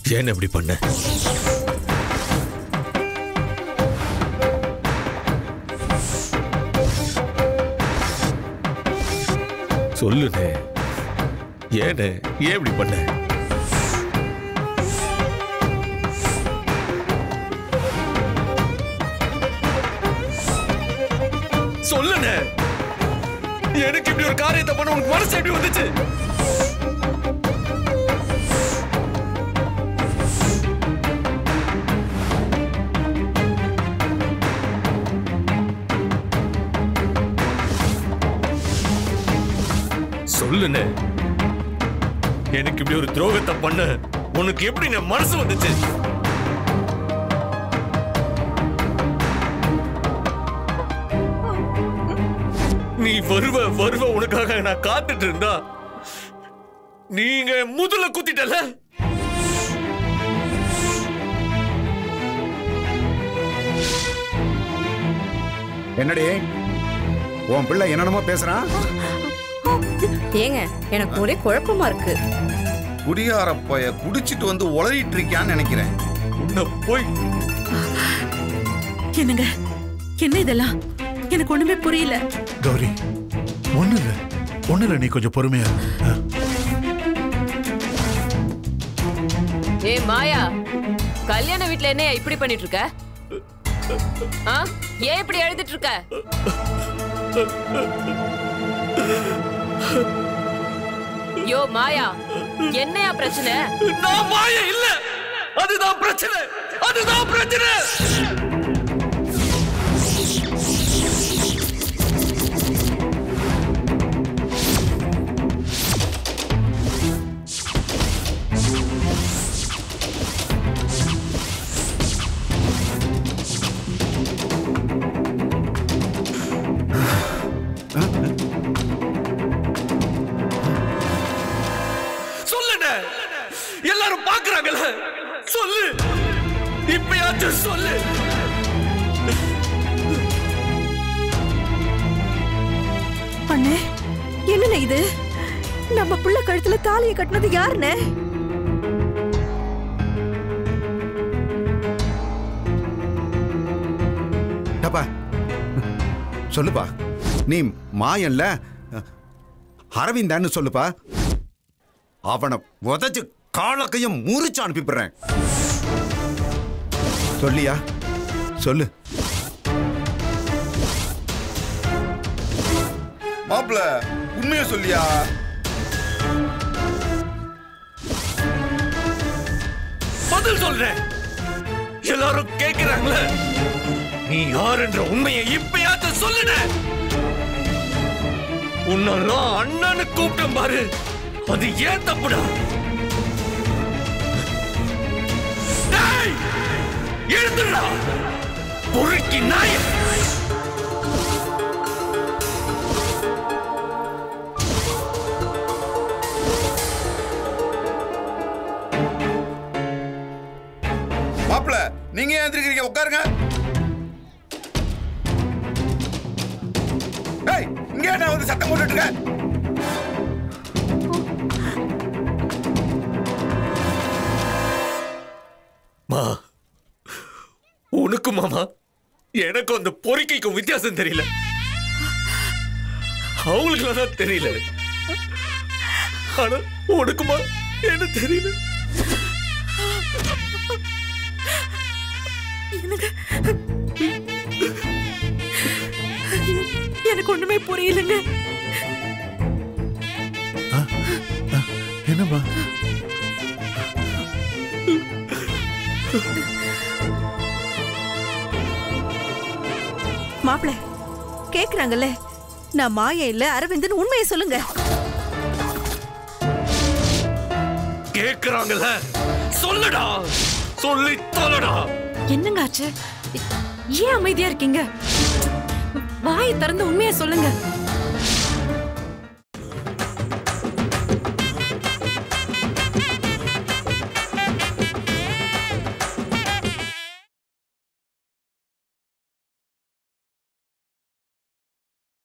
ஏன் இப்படி பண்ண சொல்லுனே ஏனே ஏன் இப்படி பண்ண சொல்லுனே எனக்கு இப்படி ஒரு காரியத்தை பண்ண உனக்கு மனசு எப்படி வந்துச்சு சொல்லுனே எனக்கு இப்படி ஒரு துரோகத்தை பண்ண உனக்கு எப்படி என் மனசு வந்துச்சு நீ வருவ வருவ உனக்காக நான் காத்துட்டு இருந்தா நீங்க முதல்ல குத்திட்டல என்னடி உன் பிள்ளை என்னென்னமோ பேசுறான் ஏங்க எனக்கு ஒரே குழப்பமா இருக்கு குடிகார பைய குடிச்சிட்டு வந்து உளறிட்டு இருக்கியான்னு நினைக்கிறேன் உன்னை போய் என்னங்க என்ன இதெல்லாம் எனக்கு ஒண்ணுமே புரியல கௌரி ஒண்ணு இல்ல ஒண்ணு இல்ல நீ கொஞ்சம் பொறுமையா இரு. ஆ. ஏ மாயா கல்யாண வீட்ல என்ன இப்படி பண்ணிட்டு இருக்க ஆ? ஏன் இப்படி எழுதிட்டு இருக்க யோ மாயா என்னையா பிரச்சனை நான் மாய இல்ல அதுதான் பிரச்சனை அதுதான் பிரச்சனை சொல்லுண்ணே எல்லாரும் பாக்குறாங்கல்ல சொல்லு இப்பயாச்சும் சொல்லு அண்ணே என்னண்ணே இது நம்ம புள்ள கழுத்துல தாலியை கட்டினது யாருண்ணே டப்பா சொல்லுப்பா நீ மாயன்ல அரவிந்தான்னு சொல்லுப்பா அவனை உதச்சு காலக்கையும் முறிச்சு அனுப்பிடுறேன் சொல்லியா சொல்லு மாப்பிள உண்மையை சொல்லியா பதில் சொல்றேன் எல்லாரும் கேக்குறாங்களே நீ யார் என்ற உண்மையை இப்பயாச்சும் சொல்லுன உன்னெல்லாம் அண்ணனு கூப்பிட்டேன் பாரு அது ஏன் தப்புடா டேய், எழுந்துடா பொறுக்கி நாய மாப்பிள நீங்க ஏன் எந்திரிக்கிறீங்க உட்காருங்க ஏய் இங்க என்ன வந்து சத்தம் போட்டுட்டு இருக்க மா உனக்கும் மாமா எனக்கும் அந்த பொறிக்கைக்கும் வித்தியாசம் தெரியல அவங்களுக்கு தான் தெரியல ஆனா உனக்குமா என்ன தெரியல என்னங்க எனக்கு ஒண்ணுமே புரியலங்க ஆ, ஆ, என்னம்மா மாப்பிள கேக்குறாங்கல்ல நான் மாய இல்ல அரவிந்தன் உண்மையை சொல்லுங்க கேக்குறாங்கல்ல சொல்லுடா சொல்லி தொலைடா என்னங்க ஆச்சு ஏன் அமைதியா இருக்கீங்க வாயை திறந்து உண்மையை சொல்லுங்க